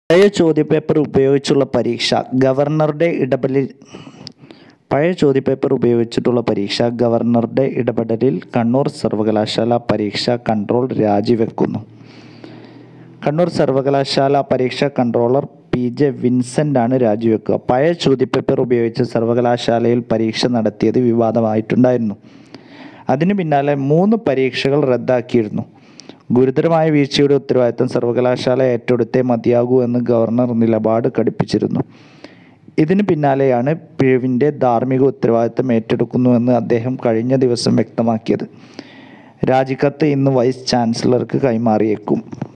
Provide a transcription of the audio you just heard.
പഴയ ചോദ്യപേപ്പർ ഉപയോഗിച്ചുള്ള പരീക്ഷ ഗവർണറുടെ ഇടപെടലിൽ പഴയ ചോദ്യപേപ്പർ ഉപയോഗിച്ചിട്ടുള്ള പരീക്ഷ ഗവർണറുടെ ഇടപെടലിൽ കണ്ണൂർ സർവകലാശാല പരീക്ഷാ കൺട്രോൾ രാജിവെക്കുന്നു കണ്ണൂർ സർവകലാശാല പരീക്ഷാ കൺട്രോളർ പി ജെ വിൻസെൻ്റ് ആണ് രാജിവെക്കുക പഴയ ചോദ്യപേപ്പർ ഉപയോഗിച്ച് സർവകലാശാലയിൽ പരീക്ഷ നടത്തിയത് വിവാദമായിട്ടുണ്ടായിരുന്നു അതിനു പിന്നാലെ മൂന്ന് പരീക്ഷകൾ റദ്ദാക്കിയിരുന്നു ഗുരുതരമായ വീഴ്ചയുടെ ഉത്തരവാദിത്തം സർവകലാശാല ഏറ്റെടുത്തേ മതിയാകൂ എന്ന് ഗവർണർ നിലപാട് കടുപ്പിച്ചിരുന്നു ഇതിന് പിന്നാലെയാണ് പിഴവിൻ്റെ ധാർമ്മിക ഉത്തരവാദിത്തം ഏറ്റെടുക്കുന്നുവെന്ന് അദ്ദേഹം കഴിഞ്ഞ ദിവസം വ്യക്തമാക്കിയത് രാജിക്കത്ത് ഇന്ന് വൈസ് ചാൻസലർക്ക് കൈമാറിയേക്കും